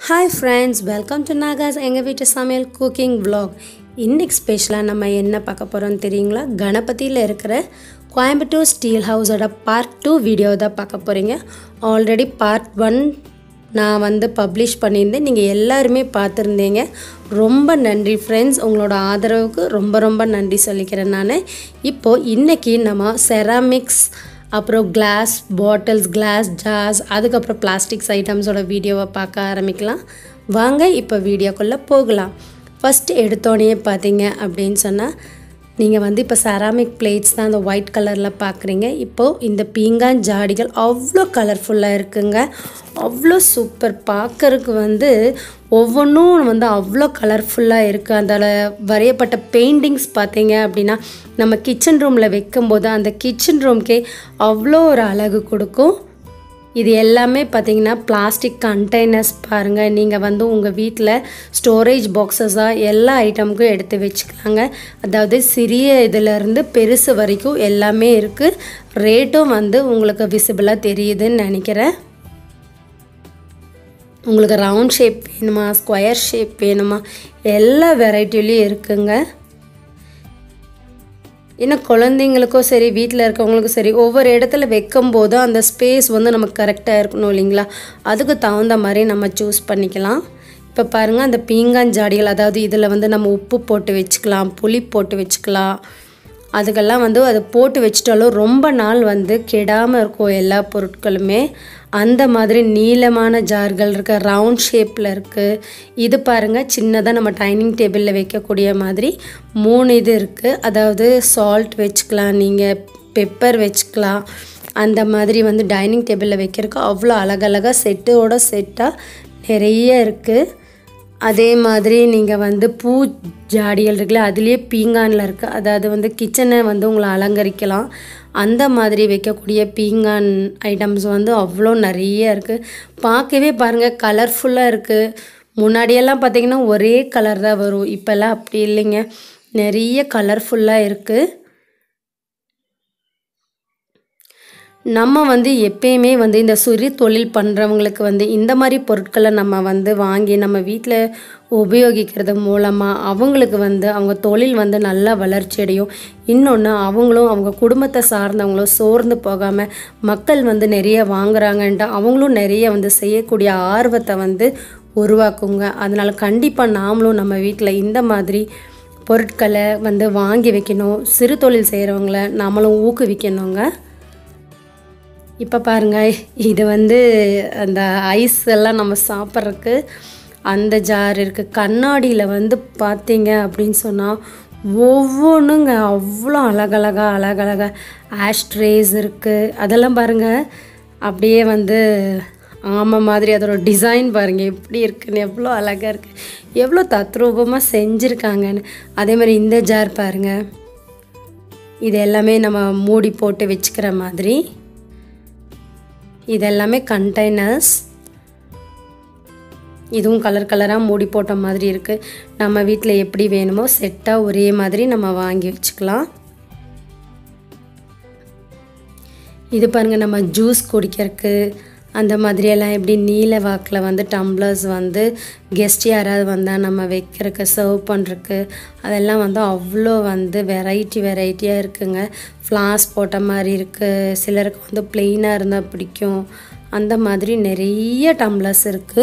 hi friends welcome to Nagas எங்கள் வீட்டு சமையல் குக்கிங் vlog இன்னைக்கு ஸ்பெஷலாக நம்ம என்ன பார்க்க போகிறோம்னு தெரியுங்களா கணபதியில் இருக்கிற கோயம்புத்தூர் ஸ்டீல் ஹவுஸோட பார்ட் டூ வீடியோ தான் பார்க்க போகிறீங்க ஆல்ரெடி பார்ட் ஒன் நான் வந்து பப்ளிஷ் பண்ணியிருந்தேன் நீங்கள் எல்லாருமே பார்த்துருந்தீங்க ரொம்ப நன்றி ஃப்ரெண்ட்ஸ் உங்களோட ஆதரவுக்கு ரொம்ப ரொம்ப நன்றி சொல்லிக்கிறேன் நான் இப்போது இன்றைக்கி நம்ம செராமிக்ஸ் அப்புறம் கிளாஸ் பாட்டில்ஸ் கிளாஸ் ஜார்ஸ் அதுக்கப்புறம் பிளாஸ்டிக்ஸ் ஐட்டம்ஸோட வீடியோவை பார்க்க ஆரம்பிக்கலாம் வாங்க இப்போ வீடியோக்குள்ளே போகலாம் ஃபஸ்ட்டு எடுத்தோடனே பார்த்தீங்க அப்படின்னு சொன்னால் நீங்கள் வந்து இப்போ செராமிக் பிளேட்ஸ் தான் அந்த ஒயிட் கலரில் பார்க்குறீங்க இப்போது இந்த பீங்கான் ஜாடிகள் அவ்வளோ கலர்ஃபுல்லாக இருக்குங்க அவ்வளோ சூப்பர் பார்க்கறதுக்கு வந்து ஒவ்வொன்றும் வந்து அவ்வளோ கலர்ஃபுல்லாக இருக்குது அதில் வரையப்பட்ட பெயிண்டிங்ஸ் பார்த்தீங்க அப்படின்னா நம்ம கிச்சன் ரூமில் வைக்கும்போது அந்த கிச்சன் ரூம்க்கே அவ்வளோ ஒரு அழகு கொடுக்கும் இது எல்லாமே பார்த்தீங்கன்னா பிளாஸ்டிக் கண்டெய்னர்ஸ் பாருங்கள் நீங்கள் வந்து உங்கள் வீட்டில் ஸ்டோரேஜ் பாக்ஸஸாக எல்லா ஐட்டமுக்கும் எடுத்து வச்சுக்கலாங்க அதாவது சிறிய இதிலேருந்து பெருசு வரைக்கும் எல்லாமே இருக்குது ரேட்டும் வந்து உங்களுக்கு விசிபிளாக தெரியுதுன்னு நினைக்கிறேன் உங்களுக்கு ரவுண்ட் ஷேப் வேணுமா ஸ்கொயர் ஷேப் வேணுமா எல்லா வெரைட்டிலையும் இருக்குங்க இன்னும் குழந்தைங்களுக்கும் சரி வீட்டில் இருக்கவங்களுக்கும் சரி ஒவ்வொரு இடத்துல வைக்கும் போது அந்த ஸ்பேஸ் வந்து நமக்கு கரெக்டாக இருக்கணும் இல்லைங்களா அதுக்கு தகுந்த மாதிரி நம்ம சூஸ் பண்ணிக்கலாம் இப்போ பாருங்கள் அந்த பீங்கான் ஜாடிகள் அதாவது இதில் வந்து நம்ம உப்பு போட்டு வச்சுக்கலாம் புளி போட்டு வச்சுக்கலாம் அதுக்கெல்லாம் வந்து அதை போட்டு வச்சிட்டாலும் ரொம்ப நாள் வந்து கெடாமல் இருக்கும் எல்லா பொருட்களுமே அந்த மாதிரி நீளமான ஜார்கள் இருக்க ரவுண்ட் ஷேப்பில் இருக்குது இது பாருங்கள் சின்னதாக நம்ம டைனிங் டேபிளில் வைக்கக்கூடிய மாதிரி மூணு இது இருக்குது அதாவது சால்ட் வச்சுக்கலாம் நீங்கள் பெப்பர் வச்சுக்கலாம் அந்த மாதிரி வந்து டைனிங் டேபிளில் வைக்கிறதுக்கு அவ்வளோ அழகழகாக செட்டோட செட்டாக நிறைய இருக்குது அதே மாதிரி நீங்கள் வந்து பூ ஜாடிகள் இருக்குல்ல அதுலேயே பீங்கானில் இருக்குது அதாவது வந்து கிச்சனை வந்து உங்களை அலங்கரிக்கலாம் அந்த மாதிரி வைக்கக்கூடிய பீங்கான் ஐட்டம்ஸ் வந்து அவ்வளோ நிறைய இருக்குது பார்க்கவே பாருங்கள் கலர்ஃபுல்லாக இருக்குது முன்னாடியெல்லாம் பார்த்திங்கன்னா ஒரே கலர் தான் வரும் இப்போல்லாம் அப்படி இல்லைங்க நிறைய கலர்ஃபுல்லாக இருக்குது நம்ம வந்து எப்பயுமே வந்து இந்த சுரி தொழில் பண்ணுறவங்களுக்கு வந்து இந்த மாதிரி பொருட்களை நம்ம வந்து வாங்கி நம்ம வீட்டில் உபயோகிக்கிறது மூலமாக அவங்களுக்கு வந்து அவங்க தொழில் வந்து நல்லா வளர்ச்சி அடையும் இன்னொன்று அவங்களும் அவங்க குடும்பத்தை சார்ந்தவங்களும் சோர்ந்து போகாமல் மக்கள் வந்து நிறைய வாங்குறாங்கன்ட்டு அவங்களும் நிறைய வந்து செய்யக்கூடிய ஆர்வத்தை வந்து உருவாக்குங்க அதனால் கண்டிப்பாக நாமளும் நம்ம வீட்டில் இந்த மாதிரி பொருட்களை வந்து வாங்கி வைக்கணும் சிறு தொழில் செய்கிறவங்கள நாமளும் ஊக்குவிக்கணுங்க இப்போ பாருங்கள் இது வந்து அந்த ஐஸ் எல்லாம் நம்ம சாப்பிட்றதுக்கு அந்த ஜார் இருக்குது கண்ணாடியில் வந்து பார்த்தீங்க அப்படின்னு சொன்னால் ஒவ்வொன்றுங்க அவ்வளோ அழகழகா அழகழகா ஆஷ்ட்ரேஸ் இருக்குது அதெல்லாம் பாருங்கள் அப்படியே வந்து ஆமை மாதிரி அதோட டிசைன் பாருங்கள் எப்படி இருக்குன்னு எவ்வளோ அழகாக இருக்குது எவ்வளோ தத்ரூபமாக செஞ்சுருக்காங்கன்னு அதே மாதிரி இந்த ஜார் பாருங்கள் இது எல்லாமே நம்ம மூடி போட்டு வச்சுக்கிற மாதிரி இது எல்லாமே கண்டெய்னர்ஸ் இதுவும் கலர் கலராக மூடி போட்ட மாதிரி இருக்குது நம்ம வீட்டில் எப்படி வேணுமோ செட்டாக ஒரே மாதிரி நம்ம வாங்கி வச்சுக்கலாம் இது பாருங்கள் நம்ம ஜூஸ் குடிக்கிறதுக்கு அந்த மாதிரியெல்லாம் எப்படி நீல வாக்கில் வந்து டம்ளர்ஸ் வந்து கெஸ்ட் யாராவது வந்தால் நம்ம வைக்கிறதுக்கு சர்வ் பண்ணுறதுக்கு அதெல்லாம் வந்து அவ்வளோ வந்து வெரைட்டி வெரைட்டியாக இருக்குங்க ஃப்ளாஸ் போட்ட மாதிரி இருக்குது சிலருக்கு வந்து பிளெயினாக இருந்தால் பிடிக்கும் அந்த மாதிரி நிறைய டம்ளர்ஸ் இருக்குது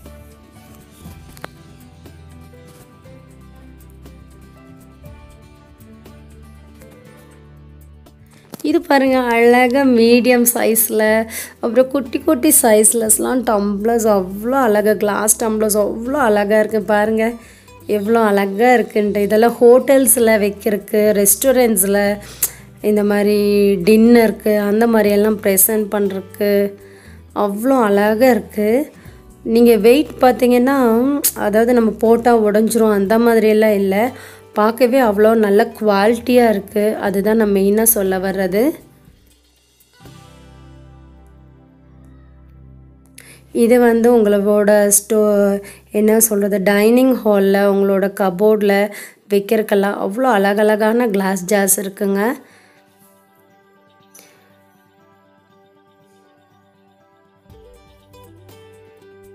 இது பாருங்கள் அழகாக மீடியம் சைஸில் அப்புறம் குட்டி குட்டி சைஸ்லஸ்லாம் டம்ளர்ஸ் அவ்வளோ அழகாக கிளாஸ் டம்ளர்ஸ் அவ்வளோ அழகாக இருக்குது பாருங்கள் எவ்வளோ அழகாக இருக்குன்ட்டு இதெல்லாம் ஹோட்டல்ஸில் வைக்கிறதுக்கு ரெஸ்டாரண்ட்ஸில் இந்த மாதிரி டின்னருக்கு அந்த மாதிரியெல்லாம் ப்ரெசன்ட் பண்ணுறதுக்கு அவ்வளோ அழகாக இருக்குது நீங்கள் வெயிட் பார்த்தீங்கன்னா அதாவது நம்ம போட்டால் உடஞ்சிரும் அந்த மாதிரியெல்லாம் இல்லை பார்க்கவே அவ்வளோ நல்ல குவாலிட்டியாக இருக்குது அதுதான் நான் மெயினாக சொல்ல வர்றது இது வந்து உங்களோட ஸ்டோ என்ன சொல்கிறது டைனிங் ஹாலில் உங்களோட கபோர்டில் வைக்கிறதுக்கெல்லாம் அவ்வளோ அழகழகான கிளாஸ் ஜார்ஸ் இருக்குங்க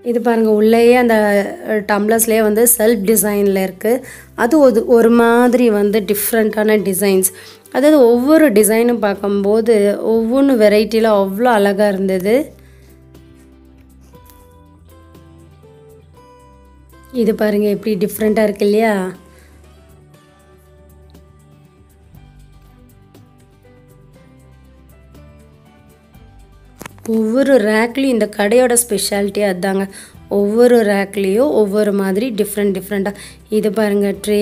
இது பாருங்கள் உள்ளேயே அந்த டம்ளர்ஸ்லேயே வந்து செல்ஃப் டிசைனில் இருக்குது அது ஒரு ஒரு மாதிரி வந்து டிஃப்ரெண்ட்டான டிசைன்ஸ் அதாவது ஒவ்வொரு டிசைனும் பார்க்கும்போது ஒவ்வொன்று வெரைட்டியில் அவ்வளோ அழகாக இருந்தது இது பாருங்கள் எப்படி டிஃப்ரெண்ட்டாக இருக்கு இல்லையா ஒவ்வொரு ரேக்லேயும் இந்த கடையோட ஸ்பெஷாலிட்டி அதுதாங்க ஒவ்வொரு ரேக்லேயும் ஒவ்வொரு மாதிரி டிஃப்ரெண்ட் டிஃப்ரெண்ட்டாக இது பாருங்கள் ட்ரே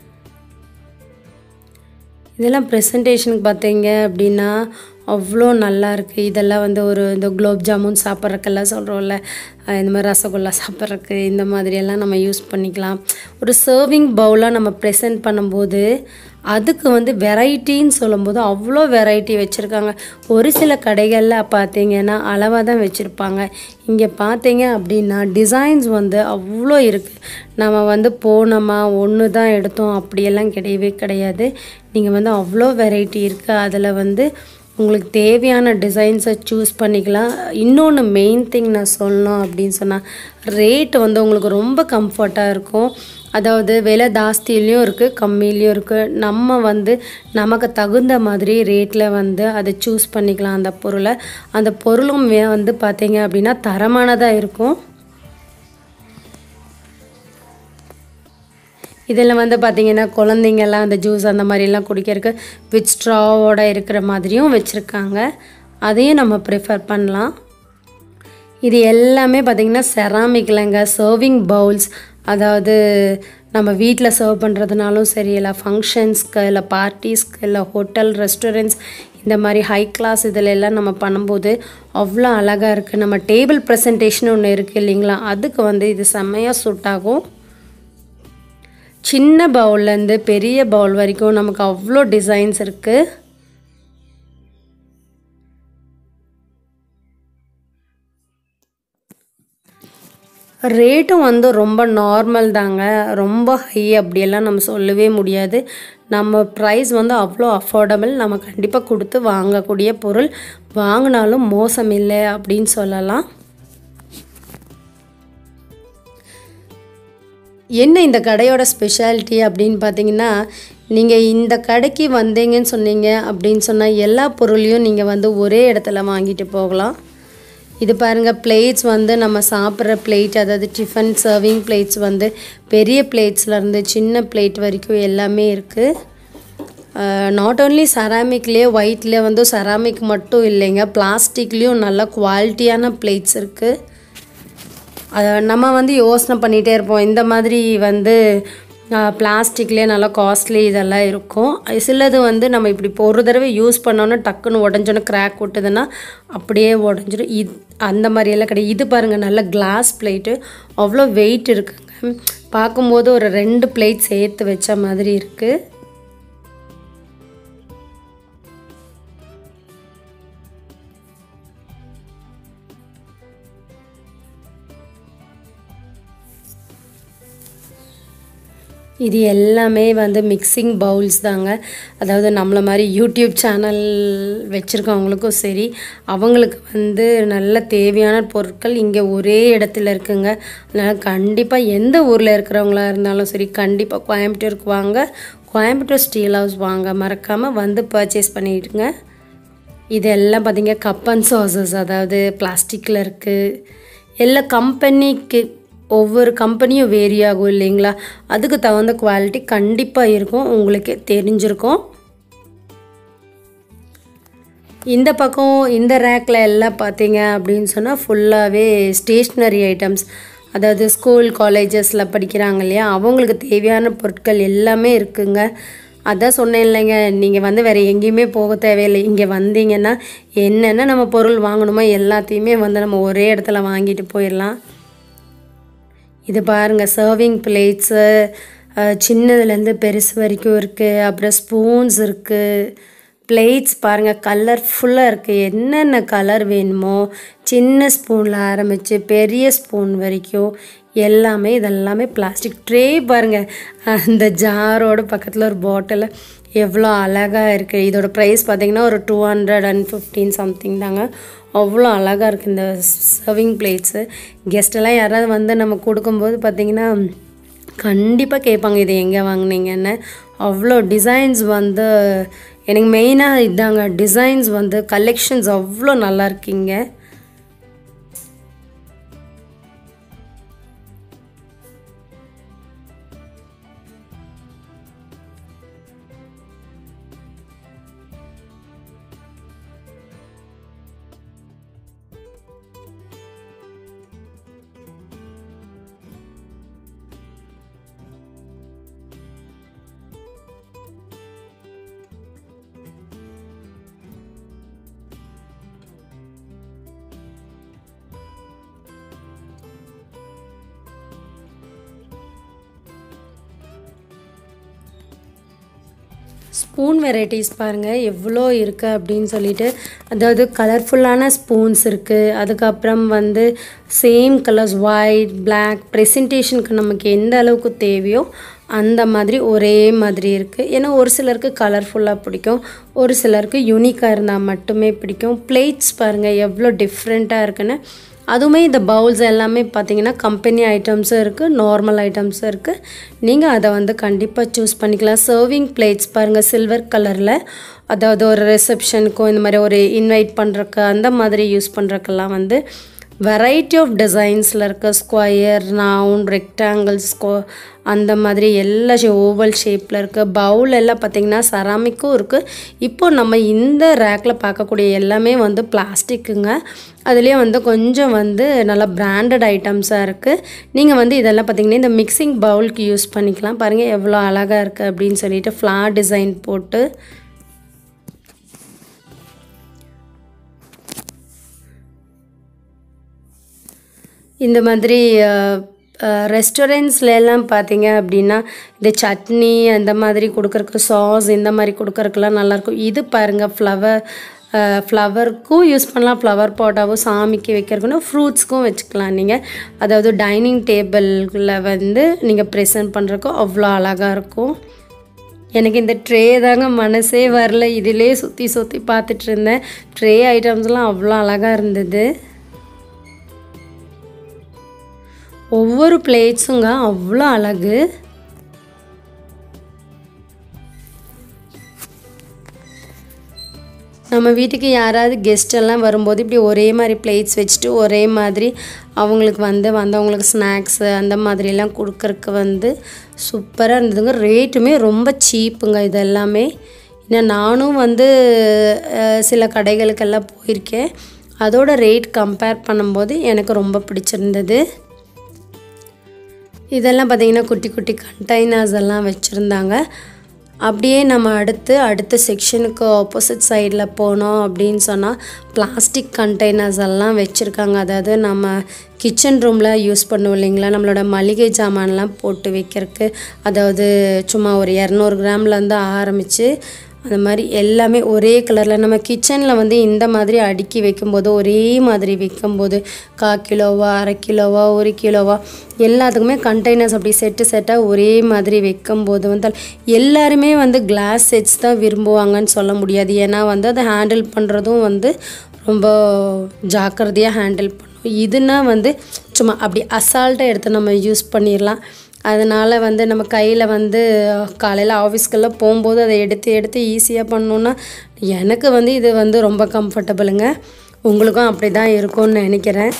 இதெல்லாம் ப்ரெசன்டேஷனுக்கு பார்த்தீங்க அப்படின்னா அவ்வளோ நல்லா இருக்குது இதெல்லாம் வந்து ஒரு இந்த குலோப் ஜாமுன் சாப்பிட்றக்கெல்லாம் சொல்கிறோம்ல இந்த மாதிரி ரசகுல்லா சாப்பிட்றக்கு இந்த மாதிரியெல்லாம் நம்ம யூஸ் பண்ணிக்கலாம் ஒரு சர்விங் பவுலாக நம்ம ப்ரெசென்ட் பண்ணும்போது அதுக்கு வந்து வெரைட்டின்னு சொல்லும்போது அவ்வளோ வெரைட்டி வச்சுருக்காங்க ஒரு சில கடைகளில் பார்த்தீங்கன்னா அளவாக தான் வச்சுருப்பாங்க இங்கே பார்த்தீங்க அப்படின்னா டிசைன்ஸ் வந்து அவ்வளோ இருக்குது நம்ம வந்து போனோமா ஒன்று தான் எடுத்தோம் அப்படியெல்லாம் கிடையவே கிடையாது நீங்கள் வந்து அவ்வளோ வெரைட்டி இருக்குது அதில் வந்து உங்களுக்கு தேவையான டிசைன்ஸை சூஸ் பண்ணிக்கலாம் இன்னொன்று மெயின் திங் நான் சொல்லணும் அப்படின்னு சொன்னால் ரேட் வந்து உங்களுக்கு ரொம்ப கம்ஃபர்ட்டாக இருக்கும் அதாவது விலை ஜாஸ்தியிலையும் இருக்குது கம்மியிலையும் இருக்குது நம்ம வந்து நமக்கு தகுந்த மாதிரி ரேட்டில் வந்து அதை சூஸ் பண்ணிக்கலாம் அந்த பொருளை அந்த பொருளும் வே- வந்து பார்த்தீங்க அப்படின்னா தரமானதாக இருக்கும் இதில் வந்து பார்த்தீங்கன்னா குழந்தைங்கெல்லாம் அந்த ஜூஸ் அந்த மாதிரிலாம் குடிக்கிறதுக்கு வித் ஸ்ட்ராவோட இருக்கிற மாதிரியும் வச்சுருக்காங்க அதையும் நம்ம ப்ரிஃபர் பண்ணலாம் இது எல்லாமே பார்த்திங்கன்னா செராமிக்லங்க சர்விங் பவுல்ஸ் அதாவது நம்ம வீட்டில் சர்வ் பண்ணுறதுனாலும் சரி இல்லை ஃபங்க்ஷன்ஸ்க்கு இல்லை பார்ட்டிஸ்க்கு இல்லை ஹோட்டல் ரெஸ்டாரண்ட்ஸ் இந்த மாதிரி ஹை கிளாஸ் இதில் எல்லாம் நம்ம பண்ணும்போது அவ்வளோ அழகாக இருக்குது நம்ம டேபிள் ப்ரெசன்டேஷன் ஒன்று இருக்குது இல்லைங்களா அதுக்கு வந்து இது செம்மையாக சூட் ஆகும் சின்ன பவுல்லேருந்து பெரிய பவுல் வரைக்கும் நமக்கு அவ்வளோ டிசைன்ஸ் இருக்குது ரேட்டும் வந்து ரொம்ப நார்மல் தாங்க ரொம்ப ஹை அப்படியெல்லாம் நம்ம சொல்லவே முடியாது நம்ம ப்ரைஸ் வந்து அவ்வளோ அஃபோர்டபுள் நம்ம கண்டிப்பாக கொடுத்து வாங்கக்கூடிய பொருள் வாங்கினாலும் மோசம் இல்லை அப்படின்னு சொல்லலாம் என்ன இந்த கடையோட ஸ்பெஷாலிட்டி அப்படின்னு பார்த்தீங்கன்னா நீங்கள் இந்த கடைக்கு வந்தீங்கன்னு சொன்னீங்க அப்படின்னு சொன்னால் எல்லா பொருளையும் நீங்கள் வந்து ஒரே இடத்துல வாங்கிட்டு போகலாம் இது பாருங்கள் பிளேட்ஸ் வந்து நம்ம சாப்பிட்ற பிளேட் அதாவது டிஃபன் சர்விங் பிளேட்ஸ் வந்து பெரிய பிளேட்ஸ்லேருந்து சின்ன பிளேட் வரைக்கும் எல்லாமே இருக்குது நாட் ஓன்லி செராமிக்லேயே ஒயிட்லேயே வந்து செராமிக் மட்டும் இல்லைங்க பிளாஸ்டிக்லேயும் நல்ல குவாலிட்டியான பிளேட்ஸ் இருக்குது அதை நம்ம வந்து யோசனை பண்ணிகிட்டே இருப்போம் இந்த மாதிரி வந்து பிளாஸ்டிக்லேயே நல்லா காஸ்ட்லி இதெல்லாம் இருக்கும் சிலது வந்து நம்ம இப்படி இப்போ ஒரு தடவை யூஸ் பண்ணோன்னே டக்குன்னு உடஞ்சோன்னே கிராக் விட்டுதுன்னா அப்படியே உடஞ்சிரும் இது அந்த மாதிரியெல்லாம் கிடையாது இது பாருங்கள் நல்ல கிளாஸ் பிளேட்டு அவ்வளோ வெயிட் இருக்குங்க பார்க்கும்போது ஒரு ரெண்டு பிளேட் சேர்த்து வச்ச மாதிரி இருக்குது இது எல்லாமே வந்து மிக்சிங் பவுல்ஸ் தாங்க அதாவது நம்மளை மாதிரி யூடியூப் சேனல் வச்சுருக்கவங்களுக்கும் சரி அவங்களுக்கு வந்து நல்ல தேவையான பொருட்கள் இங்கே ஒரே இடத்துல இருக்குங்க அதனால் கண்டிப்பாக எந்த ஊரில் இருக்கிறவங்களா இருந்தாலும் சரி கண்டிப்பாக கோயம்புத்தூருக்கு வாங்க கோயம்புத்தூர் ஸ்டீல் ஹவுஸ் வாங்க மறக்காமல் வந்து பர்ச்சேஸ் பண்ணிடுங்க இதெல்லாம் பார்த்தீங்க கப் அண்ட் சாசஸ் அதாவது பிளாஸ்டிக்கில் இருக்குது எல்லா கம்பெனிக்கு ஒவ்வொரு கம்பெனியும் வேரி ஆகும் இல்லைங்களா அதுக்கு தகுந்த குவாலிட்டி கண்டிப்பாக இருக்கும் உங்களுக்கு தெரிஞ்சிருக்கும் இந்த பக்கம் இந்த ரேக்கில் எல்லாம் பார்த்தீங்க அப்படின்னு சொன்னால் ஃபுல்லாகவே ஸ்டேஷ்னரி ஐட்டம்ஸ் அதாவது ஸ்கூல் காலேஜஸில் படிக்கிறாங்க இல்லையா அவங்களுக்கு தேவையான பொருட்கள் எல்லாமே இருக்குங்க அதான் சொன்னேன் இல்லைங்க நீங்கள் வந்து வேறு எங்கேயுமே போக தேவையில்லை இங்கே வந்தீங்கன்னா என்னென்ன நம்ம பொருள் வாங்கணுமோ எல்லாத்தையுமே வந்து நம்ம ஒரே இடத்துல வாங்கிட்டு போயிடலாம் இது பாருங்கள் சர்விங் பிளேட்ஸு சின்னதுலேருந்து பெருசு வரைக்கும் இருக்குது அப்புறம் ஸ்பூன்ஸ் இருக்குது பிளேட்ஸ் பாருங்கள் கலர்ஃபுல்லாக இருக்குது என்னென்ன கலர் வேணுமோ சின்ன ஸ்பூனில் ஆரம்பித்து பெரிய ஸ்பூன் வரைக்கும் எல்லாமே இதெல்லாமே பிளாஸ்டிக் ட்ரே பாருங்கள் அந்த ஜாரோட பக்கத்தில் ஒரு பாட்டில் எவ்வளோ அழகாக இருக்குது இதோட ப்ரைஸ் பார்த்தீங்கன்னா ஒரு two hundred and fifteen something தாங்க அவ்வளோ அழகாக இருக்குது இந்த சர்விங் பிளேட்ஸு கெஸ்ட்டெல்லாம் யாராவது வந்து நம்ம கொடுக்கும்போது பார்த்திங்கன்னா கண்டிப்பாக கேட்பாங்க இது எங்கே வாங்குனீங்கன்னு அவ்வளோ டிசைன்ஸ் வந்து எனக்கு மெயினாக இதாங்க டிசைன்ஸ் வந்து கலெக்ஷன்ஸ் அவ்வளோ நல்லா இருக்கீங்க ஸ்பூன் வெரைட்டிஸ் பாருங்கள் எவ்வளோ இருக்குது அப்படின்னு சொல்லிட்டு அதாவது கலர்ஃபுல்லான ஸ்பூன்ஸ் இருக்குது அதுக்கப்புறம் வந்து சேம் கலர்ஸ் ஒயிட் பிளாக் ப்ரெசன்டேஷனுக்கு நமக்கு எந்த அளவுக்கு தேவையோ அந்த மாதிரி ஒரே மாதிரி இருக்குது ஏன்னா ஒரு சிலருக்கு கலர்ஃபுல்லாக பிடிக்கும் ஒரு சிலருக்கு யூனிக்காக இருந்தால் மட்டுமே பிடிக்கும் பிளேட்ஸ் பாருங்கள் எவ்வளோ டிஃப்ரெண்ட்டாக இருக்குன்னு அதுவுமே இந்த பவுல்ஸ் எல்லாமே பார்த்தீங்கன்னா கம்பெனி ஐட்டம்ஸும் இருக்குது நார்மல் ஐட்டம்ஸும் இருக்குது நீங்கள் அதை வந்து கண்டிப்பாக சூஸ் பண்ணிக்கலாம் சர்விங் பிளேட்ஸ் பாருங்கள் சில்வர் கலரில் அதாவது ஒரு ரிசப்ஷனுக்கும் இந்த மாதிரி ஒரு இன்வைட் பண்ணுறக்கு அந்த மாதிரி யூஸ் பண்ணுறக்கெல்லாம் வந்து வெரைட்டி ஆஃப் டிசைன்ஸில் இருக்க ஸ்கொயர் ரவுண்ட் ரெக்டாங்கிள் ஸ்கோ அந்த மாதிரி எல்லா ஷே ஓவல் ஷேப்பில் இருக்க பவுல் எல்லாம் பார்த்திங்கன்னா செராமிக்கும் இருக்குது இப்போ நம்ம இந்த ரேக்கில் பார்க்கக்கூடிய எல்லாமே வந்து பிளாஸ்டிக்குங்க அதுலேயே வந்து கொஞ்சம் வந்து நல்லா பிராண்டட் ஐட்டம்ஸாக இருக்குது நீங்கள் வந்து இதெல்லாம் பார்த்திங்கன்னா இந்த மிக்சிங் பவுலுக்கு யூஸ் பண்ணிக்கலாம் பாருங்கள் எவ்வளோ அழகாக இருக்குது அப்படின்னு சொல்லிட்டு ஃப்ளார் டிசைன் போட்டு இந்த மாதிரி ரெஸ்டாரண்ட்ஸ்ல எல்லாம் பார்த்தீங்க அப்படின்னா இந்த சட்னி அந்த மாதிரி கொடுக்குறக்கு சாஸ் இந்த மாதிரி கொடுக்குறதுக்குலாம் நல்லாயிருக்கும் இது பாருங்கள் ஃப்ளவர் ஃப்ளவருக்கும் யூஸ் பண்ணலாம் ஃப்ளவர் பாட்டாகவும் சாமிக்கு வைக்கிறதுக்குன்னா ஃப்ரூட்ஸ்க்கும் வச்சுக்கலாம் நீங்கள் அதாவது டைனிங் டேபிளில் வந்து நீங்கள் ப்ரெசென்ட் பண்ணுறக்கும் அவ்வளோ அழகாக இருக்கும் எனக்கு இந்த ட்ரே தாங்க மனசே வரல இதிலே சுற்றி சுற்றி பார்த்துட்டு இருந்தேன் ட்ரே ஐட்டம்ஸ்லாம் அவ்வளோ அழகாக இருந்தது ஒவ்வொரு பிளேட்ஸுங்க அவ்வளோ அழகு நம்ம வீட்டுக்கு யாராவது கெஸ்ட் எல்லாம் வரும்போது இப்படி ஒரே மாதிரி பிளேட்ஸ் வச்சுட்டு ஒரே மாதிரி அவங்களுக்கு வந்து வந்தவங்களுக்கு ஸ்நாக்ஸு அந்த மாதிரிலாம் கொடுக்கறக்கு வந்து சூப்பராக இருந்ததுங்க ரேட்டுமே ரொம்ப சீப்புங்க இது எல்லாமே ஏன்னா நானும் வந்து அஹ், சில கடைகளுக்கெல்லாம் போயிருக்கேன் அதோட ரேட் கம்பேர் பண்ணும்போது எனக்கு ரொம்ப பிடிச்சிருந்தது இதெல்லாம் பார்த்திங்கன்னா குட்டி குட்டி கண்டெய்னர்ஸ் எல்லாம் வச்சுருந்தாங்க அப்படியே நம்ம அடுத்து அடுத்த செக்ஷனுக்கு ஆப்போசிட் சைடில் போனோம் அப்படின்னு சொன்னால் பிளாஸ்டிக் கண்டெய்னர்ஸ் எல்லாம் வச்சுருக்காங்க அதாவது நம்ம கிச்சன் ரூமில் யூஸ் பண்ணுவோம் இல்லைங்களா நம்மளோட மளிகை சாமான்லாம் போட்டு வைக்கிறதுக்கு அதாவது சும்மா ஒரு இரநூறு கிராம்லேருந்து ஆரம்பித்து அந்த மாதிரி எல்லாமே ஒரே கலரில் நம்ம கிச்சனில் வந்து இந்த மாதிரி அடுக்கி வைக்கும்போது ஒரே மாதிரி வைக்கும்போது கா கிலோவா அரை கிலோவா ஒரு கிலோவா எல்லாத்துக்குமே கண்டெய்னர்ஸ் அப்படி செட்டு செட்டாக ஒரே மாதிரி வைக்கும்போது வந்து எல்லாருமே வந்து கிளாஸ் செட்ஸ் தான் விரும்புவாங்கன்னு சொல்ல முடியாது ஏன்னா வந்து அதை ஹேண்டில் பண்ணுறதும் வந்து ரொம்ப ஜாக்கிரதையாக ஹேண்டில் பண்ணும் இதுனா வந்து சும்மா அப்படி அசால்ட்டாக எடுத்து நம்ம யூஸ் பண்ணிடலாம் அதனால் வந்து நம்ம கையில் வந்து காலையில் ஆஃபீஸ்க்கெல்லாம் போகும்போது அதை எடுத்து எடுத்து ஈஸியாக பண்ணோன்னா எனக்கு வந்து இது வந்து ரொம்ப கம்ஃபர்டபுளுங்க உங்களுக்கும் அப்படி தான் இருக்கும்னு நினைக்கிறேன்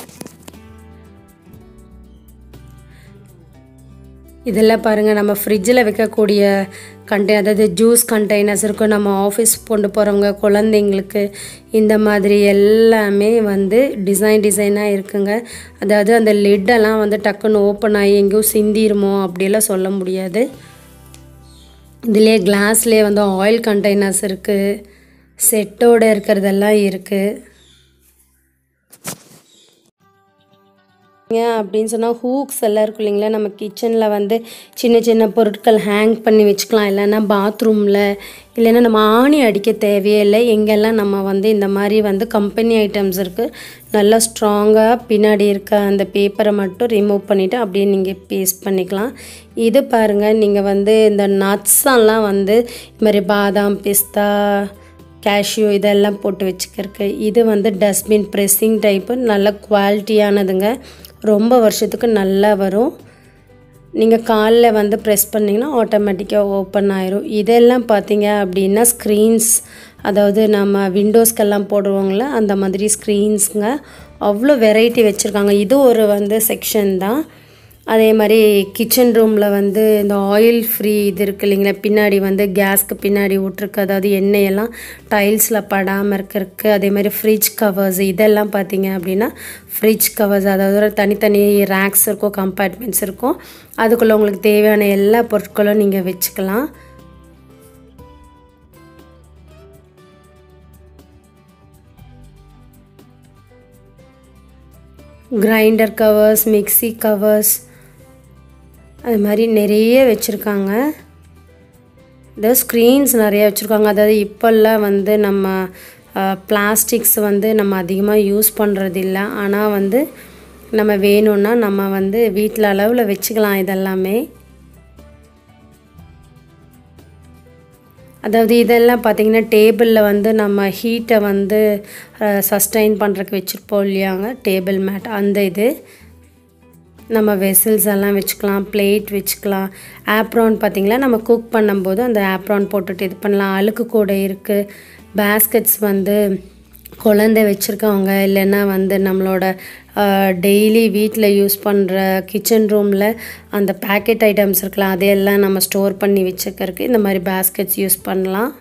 இதெல்லாம் பாருங்கள் நம்ம ஃப்ரிட்ஜில் வைக்கக்கூடிய கண்டெய் அதாவது ஜூஸ் கண்டெய்னர்ஸ் இருக்கும் நம்ம ஆஃபீஸ் கொண்டு போகிறவங்க குழந்தைங்களுக்கு இந்த மாதிரி எல்லாமே வந்து டிசைன் டிசைனாக இருக்குங்க அதாவது அந்த லிட்டெல்லாம் வந்து டக்குன்னு ஓப்பன் ஆகி எங்கேயும் சிந்திருமோ அப்படியெல்லாம் சொல்ல முடியாது இதுலேயே கிளாஸ்லேயே வந்து ஆயில் கண்டெய்னர்ஸ் இருக்குது செட்டோடு இருக்கிறதெல்லாம் இருக்குது ஏன் அப்படின்னு சொன்னால் ஹூக்ஸ் எல்லாம் இருக்கும் இல்லைங்களா நம்ம கிச்சனில் வந்து சின்ன சின்ன பொருட்கள் ஹேங் பண்ணி வச்சுக்கலாம் இல்லைன்னா பாத்ரூமில் இல்லைன்னா நம்ம ஆணி அடிக்க தேவையே இல்லை எங்கெல்லாம் நம்ம வந்து இந்த மாதிரி வந்து கம்பெனி ஐட்டம்ஸ் இருக்குது நல்லா ஸ்ட்ராங்காக பின்னாடி இருக்க அந்த பேப்பரை மட்டும் ரிமூவ் பண்ணிவிட்டு அப்படியே நீங்கள் பேஸ்ட் பண்ணிக்கலாம் இது பாருங்கள் நீங்கள் வந்து இந்த நட்ஸ் எல்லாம் வந்து இது மாதிரி பாதாம் பிஸ்தா கேஷ்யூ இதெல்லாம் போட்டு வச்சுக்கிறதுக்கு இது வந்து டஸ்ட்பின் ப்ரெஸ்ஸிங் டைப்பு நல்ல குவாலிட்டியானதுங்க ரொம்ப வருஷத்துக்கு நல்லா வரும் நீங்கள் காலில் வந்து ப்ரெஸ் பண்ணிங்கன்னா ஆட்டோமேட்டிக்காக ஓப்பன் ஆயிரும் இதெல்லாம் பார்த்தீங்க அப்படின்னா ஸ்க்ரீன்ஸ் அதாவது நம்ம விண்டோஸ்க்கெல்லாம் போடுவோங்கள அந்த மாதிரி ஸ்க்ரீன்ஸுங்க அவ்வளோ வெரைட்டி வச்சுருக்காங்க இது ஒரு வந்து செக்ஷன் தான் அதே மாதிரி கிச்சன் ரூமில் வந்து இந்த ஆயில் ஃப்ரீ இது இருக்குது இல்லைங்களா பின்னாடி வந்து கேஸ்க்கு பின்னாடி விட்ருக்கு அதாவது எண்ணெயெல்லாம் டைல்ஸில் படாமல் இருக்கிறதுக்கு அதே மாதிரி ஃப்ரிட்ஜ் கவர்ஸ் இதெல்லாம் பார்த்தீங்க அப்படின்னா ஃப்ரிட்ஜ் கவர்ஸ் அதாவது ஒரு தனித்தனி ரேக்ஸ் இருக்கும் கம்பார்ட்மெண்ட்ஸ் இருக்கும் அதுக்குள்ளே உங்களுக்கு தேவையான எல்லா பொருட்களும் நீங்கள் வச்சுக்கலாம் கிரைண்டர் கவர்ஸ் மிக்சி கவர்ஸ் அது மாதிரி நிறைய வச்சுருக்காங்க இந்த ஸ்க்ரீன்ஸ் நிறைய வச்சுருக்காங்க அதாவது இப்போல்லாம் வந்து நம்ம பிளாஸ்டிக்ஸ் வந்து நம்ம அதிகமாக யூஸ் பண்ணுறது இல்லை ஆனால் வந்து நம்ம வேணும்னா நம்ம வந்து வீட்டில் அளவில் வச்சுக்கலாம் இதெல்லாமே அதாவது இதெல்லாம் பார்த்திங்கன்னா டேபிளில் வந்து நம்ம ஹீட்டை வந்து சஸ்டைன் பண்ணுறதுக்கு வச்சுருப்போம் இல்லையாங்க டேபிள் மேட் அந்த இது நம்ம வெசல்ஸ் எல்லாம் வச்சுக்கலாம் பிளேட் வச்சுக்கலாம் ஆப்ரான் பார்த்திங்களா நம்ம குக் பண்ணும்போது அந்த ஆப்ரான் போட்டுட்டு இது பண்ணலாம் அழுக்கு கூட இருக்குது பேஸ்கெட்ஸ் வந்து குழந்தை வச்சுருக்கவங்க இல்லைன்னா வந்து நம்மளோட டெய்லி வீட்டில் யூஸ் பண்ணுற கிச்சன் ரூமில் அந்த பேக்கெட் ஐட்டம்ஸ் இருக்கலாம் அதையெல்லாம் நம்ம ஸ்டோர் பண்ணி வச்சுக்கிறதுக்கு இந்த மாதிரி பேஸ்கெட்ஸ் யூஸ் பண்ணலாம்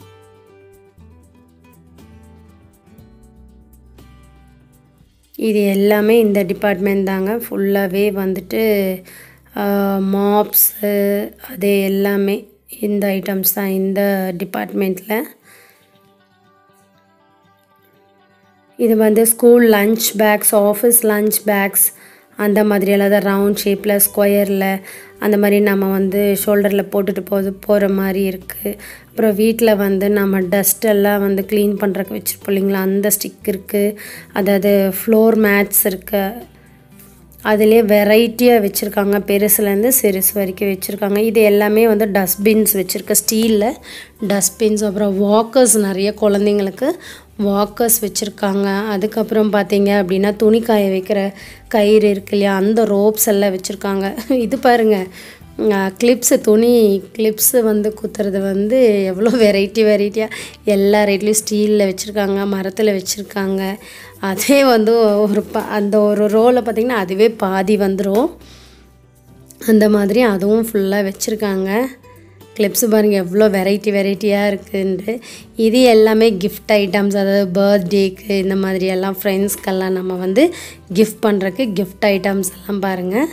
இது எல்லாமே இந்த டிபார்ட்மெண்ட் தாங்க ஃபுல்லாகவே வந்துட்டு மாப்ஸு அது எல்லாமே இந்த ஐட்டம்ஸ் தான் இந்த டிபார்ட்மெண்ட்டில் இது வந்து school lunch bags office lunch bags அந்த மாதிரி எல்லாம் ரவுண்ட் ஷேப்பில் ஸ்கொயரில் அந்த மாதிரி நம்ம வந்து ஷோல்டரில் போட்டுட்டு போது போகிற மாதிரி இருக்குது அப்புறம் வீட்டில் வந்து நம்ம டஸ்டெல்லாம் வந்து க்ளீன் பண்ணுறக்கு வச்சுருப்போம் இல்லைங்களா அந்த ஸ்டிக் இருக்குது அதாவது ஃப்ளோர் மேட்ஸ் இருக்குது அதுலேயே வெரைட்டியாக வச்சுருக்காங்க பெருசுலேருந்து சிறுசு வரைக்கும் வச்சுருக்காங்க இது எல்லாமே வந்து டஸ்ட்பின்ஸ் வச்சுருக்க ஸ்டீலில் டஸ்ட்பின்ஸ் அப்புறம் வாக்கர்ஸ் நிறைய குழந்தைங்களுக்கு வாக்கர்ஸ் வச்சுருக்காங்க அதுக்கப்புறம் பார்த்தீங்க அப்படின்னா துணி காய வைக்கிற கயிறு இருக்கு இல்லையா அந்த ரோப்ஸ் எல்லாம் வச்சுருக்காங்க இது பாருங்கள் கிளிப்ஸு துணி கிளிப்ஸு வந்து குத்துறது வந்து எவ்வளோ வெரைட்டி வெரைட்டியாக எல்லா ரேட்லேயும் ஸ்டீலில் வச்சுருக்காங்க மரத்தில் வச்சுருக்காங்க அதே வந்து ஒரு ப அந்த ஒரு ரோவில் பார்த்திங்கன்னா அதுவே பாதி வந்துடும் அந்த மாதிரி அதுவும் ஃபுல்லாக வச்சுருக்காங்க கிளிப்ஸ் பாருங்கள் எவ்வளோ வெரைட்டி வெரைட்டியாக இருக்குன்ட்டு இது எல்லாமே கிஃப்ட் ஐட்டம்ஸ் அதாவது பர்த்டேக்கு இந்த மாதிரி எல்லாம் ஃப்ரெண்ட்ஸ்க்கெல்லாம் நம்ம வந்து கிஃப்ட் பண்ணுறக்கு கிஃப்ட் ஐட்டம்ஸ் எல்லாம் பாருங்கள்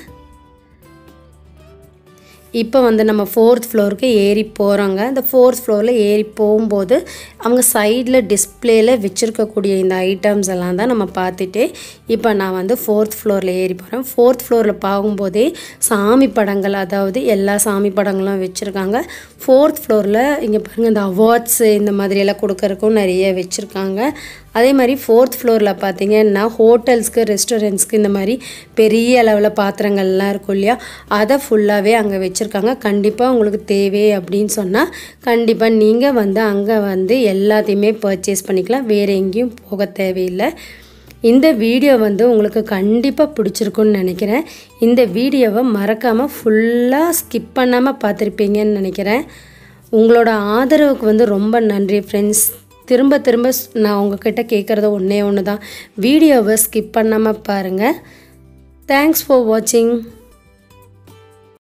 இப்போ வந்து நம்ம ஃபோர்த் ஃப்ளோருக்கு ஏறி போகிறோங்க இந்த ஃபோர்த் ஃப்ளோரில் ஏறி போகும்போது அவங்க சைடில் டிஸ்பிளேயில் வச்சுருக்கக்கூடிய இந்த ஐட்டம்ஸ் எல்லாம் தான் நம்ம பார்த்துட்டு இப்போ நான் வந்து ஃபோர்த் ஃப்ளோரில் ஏறி போகிறேன் ஃபோர்த் ஃப்ளோரில் பார்க்கும்போதே சாமி படங்கள் அதாவது எல்லா சாமி படங்களும் வச்சுருக்காங்க ஃபோர்த் ஃப்ளோரில் இங்கே பாருங்கள் இந்த அவார்ட்ஸு இந்த மாதிரியெல்லாம் கொடுக்கறக்கும் நிறைய வச்சுருக்காங்க அதே மாதிரி ஃபோர்த் ஃப்ளோரில் பார்த்தீங்கன்னா ஹோட்டல்ஸ்க்கு ரெஸ்டாரண்ட்ஸ்க்கு இந்த மாதிரி பெரிய அளவில் பாத்திரங்கள்லாம் இருக்கும் இல்லையா அதை ஃபுல்லாகவே அங்கே வச்சுருக்காங்க கண்டிப்பாக உங்களுக்கு தேவை அப்படின்னு சொன்னால் கண்டிப்பாக நீங்கள் வந்து அங்கே வந்து எல்லாத்தையுமே பர்ச்சேஸ் பண்ணிக்கலாம் வேறு எங்கேயும் போக தேவையில்லை இந்த வீடியோ வந்து உங்களுக்கு கண்டிப்பாக பிடிச்சிருக்குன்னு நினைக்கிறேன் இந்த வீடியோவை மறக்காமல் ஃபுல்லாக ஸ்கிப் பண்ணாமல் பார்த்துருப்பீங்கன்னு நினைக்கிறேன் உங்களோட ஆதரவுக்கு வந்து ரொம்ப நன்றி ஃப்ரெண்ட்ஸ் திரும்ப திரும்ப நான் உங்ககிட்ட கேட்குறது ஒன்றே ஒன்று தான் வீடியோவை ஸ்கிப் பண்ணாமல் பாருங்கள் தேங்க்ஸ் ஃபார் வாட்சிங்